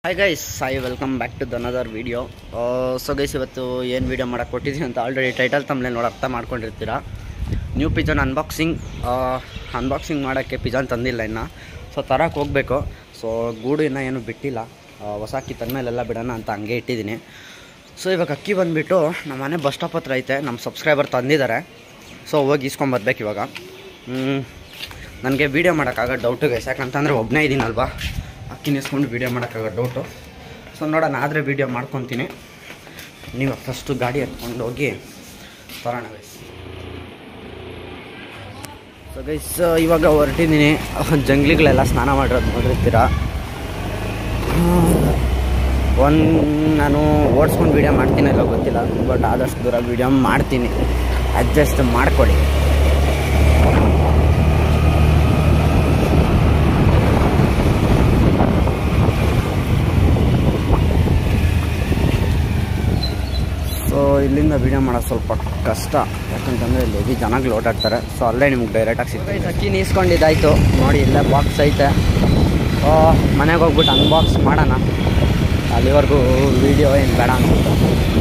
hi guys Sai welcome back to another video so guys ಇವತ್ತು ಏನು video ಮಾಡೋಕ್ಕೆ ಕೊಟ್ಟಿದ್ದೀನಿ ಅಂತ ಆಲ್ರೆಡಿ ಟೈಟಲ್ ತಮ್ಮಲೆ ನೋಡಿ ಅರ್ಥ ಮಾಡ್ಕೊಂಡಿರ್ತೀರ ನ್ಯೂ ಪಿಜನ್ ಅನ್ಬಾಕ್ಸಿಂಗ್ ಅನ್ಬಾಕ್ಸಿಂಗ್ ಮಾಡೋಕ್ಕೆ ಪಿಜನ್ ತಂದಿಲ್ಲ ಇನ್ನು ಸೊ ತರಕ್ಕೆ ಹೋಗಬೇಕು ಸೊ ಗೂಡು ಇನ್ನೂ ಏನು ಬಿಟ್ಟಿಲ್ಲ ಆ, ಹೊಸ ಅಕ್ಕಿ ತಂದಮೇಲೆಲ್ಲ ಬಿಡೋಣ ಅಂತ ಹಂಗೆ ಇಟ್ಟಿದ್ದೀನಿ ಸೊ ಇವಾಗ ಅಕ್ಕಿ ಬಂದುಬಿಟ್ಟು ನಮ್ಮ ಮನೆ ಬಸ್ ಸ್ಟಾಪ್ ಹತ್ರ ಐತೆ ನಮ್ಮ ಸಬ್ಸ್ಕ್ರೈಬರ್ ತಂದಿದ್ದಾರೆ ಸೊ ಹೋಗಿ ಇಸ್ಕೊಂಬರ್ಬೇಕು ಇವಾಗ ನನಗೆ ವೀಡಿಯೋ ಮಾಡೋಕ್ಕಾಗೋ ಡೌಟು ಗೈಸ್ ಯಾಕಂತಂದರೆ ಒಬ್ಬನೇ ಇದ್ದೀನಲ್ವಾ ಅಕ್ಕಿನ ಇಸ್ಕೊಂಡು ವೀಡಿಯೋ ಮಾಡೋಕ್ಕಾಗೋ ಡೌಟು ಸೊ ನೋಡೋಣ ಆದರೆ ವೀಡಿಯೋ ಮಾಡ್ಕೊತೀನಿ ನೀವು ಫಸ್ಟು ಗಾಡಿ ಎತ್ಕೊಂಡು ಹೋಗಿ ತರೋಣ ಗೈಸ್ ಸೊ ಗೈಸ್ ಇವಾಗ ಹೊರಟಿದ್ದೀನಿ ಜಂಗ್ಲಿಗಳೆಲ್ಲ ಸ್ನಾನ ಮಾಡಿರೋದು ನೋಡಿರ್ತೀರ ಒಂದು ನಾನು ಓಡಿಸ್ಕೊಂಡು ವೀಡಿಯೋ ಮಾಡ್ತೀನಲ್ಲ ಗೊತ್ತಿಲ್ಲ ಬಟ್ ಆದಷ್ಟು ದೂರ ವೀಡಿಯೋ ಮಾಡ್ತೀನಿ ಅಡ್ಜಸ್ಟ್ ಮಾಡಿಕೊಡಿ ಸೊ ಇಲ್ಲಿಂದ ವೀಡಿಯೋ ಮಾಡೋದು ಸ್ವಲ್ಪ ಕಷ್ಟ ಯಾಕಂತಂದರೆ ಇಲ್ಲಿ ಹೆವಿ ಜನಗಳು ಓಡಾಡ್ತಾರೆ ಸೊ ಅಲ್ಲೇ ನಿಮ್ಗೆ ಡೈರೆಕ್ಟಾಗಿ ಸಿಗ್ತದೆ ಅಕ್ಕಿ ನೀಸ್ಕೊಂಡಿದ್ದಾಯ್ತು ನೋಡಿ ಇಲ್ಲೇ ಬಾಕ್ಸ್ ಐತೆ ಮನೆಗೆ ಹೋಗ್ಬಿಟ್ಟು ಅನ್ಬಾಕ್ಸ್ ಮಾಡೋಣ ಅಲ್ಲಿವರೆಗೂ ವೀಡಿಯೋ ಏನು ಬೇಡ ಅನ್ಸುತ್ತೆ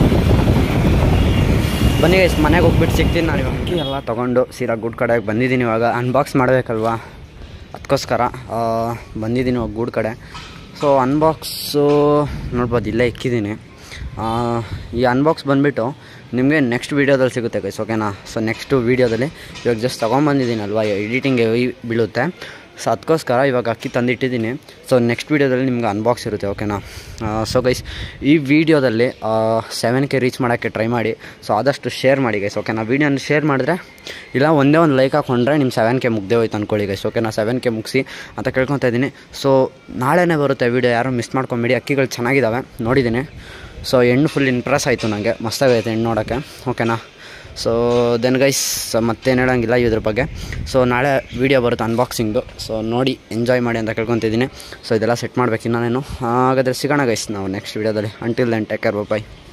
ಬನ್ನಿ ಗೈಸ್ ಮನೆಗೆ ಹೋಗ್ಬಿಟ್ಟು ಸಿಗ್ತೀನಿ ನಾನು ಇವಾಗ ಅಕ್ಕಿ ಎಲ್ಲ ತೊಗೊಂಡು ಸೀರಾ ಗುಡ್ ಕಡೆಗೆ ಬಂದಿದ್ದೀನಿ ಇವಾಗ ಅನ್ಬಾಕ್ಸ್ ಮಾಡಬೇಕಲ್ವಾ ಅದಕ್ಕೋಸ್ಕರ ಆ, ಬಂದಿದ್ದೀನಿ ಇವಾಗ ಗೂಡ್ ಕಡೆ ಸೊ ಅನ್ಬಾಕ್ಸು ನೋಡ್ಬೋದು ಇಲ್ಲೇ ಇಕ್ಕಿದ್ದೀನಿ ಆ, ಈ ಅನ್ಬಾಕ್ಸ್ ಬಂದುಬಿಟ್ಟು ನಿಮಗೆ ನೆಕ್ಸ್ಟ್ ವೀಡಿಯೋದಲ್ಲಿ ಸಿಗುತ್ತೆ ಗೈಸ್ ಓಕೆನಾ ಸೊ ನೆಕ್ಸ್ಟು ವೀಡಿಯೋದಲ್ಲಿ ಇವಾಗ ಜಸ್ಟ್ ತೊಗೊಂಬಂದಿದ್ದೀನಲ್ವಾ ಎಡಿಟಿಂಗ್ ಬೀಳುತ್ತೆ ಸೊ ಅದಕ್ಕೋಸ್ಕರ ಇವಾಗ ಅಕ್ಕಿ ತಂದಿಟ್ಟಿದ್ದೀನಿ ಸೊ ನೆಕ್ಸ್ಟ್ ವೀಡಿಯೋದಲ್ಲಿ ನಿಮ್ಗೆ ಅನ್ಬಾಕ್ಸ್ ಇರುತ್ತೆ ಓಕೆನಾ ಸೊ ಗೈಸ್ ಈ ವಿಡಿಯೋದಲ್ಲಿ ಸೆವೆನ್ ಕೆ ರೀಚ್ ಮಾಡೋಕ್ಕೆ ಟ್ರೈ ಮಾಡಿ ಸೊ ಆದಷ್ಟು ಶೇರ್ ಮಾಡಿ ಗೈಸ್ ಓಕೆನಾ ವೀಡಿಯೋನ ಶೇರ್ ಮಾಡಿದ್ರೆ ಇಲ್ಲ ಒಂದೇ ಒಂದು ಲೈಕ್ ಹಾಕ್ಕೊಂಡ್ರೆ ನಿಮ್ಮ ಸೆವೆನ್ ಕೆ ಮುಗ್ದೇ ಹೋಯ್ತು ಅಂದ್ಕೊಳ್ಳಿ ಗೈಸ್ ಓಕೆನಾ ಸೆವೆನ್ ಕೆ ಮುಗಿಸಿ ಅಂತ ಕೇಳ್ಕೊತಾ ಇದ್ದೀನಿ ಸೊ ನಾಳೆನೇ ಬರುತ್ತೆ ವೀಡಿಯೋ ಯಾರು ಮಿಸ್ ಮಾಡ್ಕೊಂಬೇಡಿ ಅಕ್ಕಿಗಳು ಚೆನ್ನಾಗಿದ್ದಾವೆ ನೋಡಿದ್ದೀನಿ ಸೊ ಹೆಣ್ಣು ಫುಲ್ ಇಂಪ್ರೆಸ್ ಆಯಿತು ನನಗೆ ಮಸ್ತಾಗೈತೆ ಹೆಣ್ಣು ನೋಡೋಕ್ಕೆ ಓಕೆನಾ ಸೊ ದೆನ್ ಗೈಸ್ ಮತ್ತೇನು ಹೇಳೋಂಗಿಲ್ಲ ಇದ್ರ ಬಗ್ಗೆ ಸೊ ನಾಳೆ ವೀಡಿಯೋ ಬರುತ್ತೆ ಅನ್ಬಾಕ್ಸಿಂಗ್ದು ಸೊ ನೋಡಿ ಎಂಜಾಯ್ ಮಾಡಿ ಅಂತ ಕೇಳ್ಕೊತಿದ್ದೀನಿ ಸೊ ಇದೆಲ್ಲ ಸೆಟ್ ಮಾಡಬೇಕು ನಾನು ಹಾಗಾದರೆ ಸಿಗೋಣ ಗೈಸ್ ನಾವು ನೆಕ್ಸ್ಟ್ ವೀಡಿಯೋದಲ್ಲಿ ಅಂಟಿಲ್ ದೆನ್ ಟೇಕ್ ಕೇರ್ ಬಾಯ್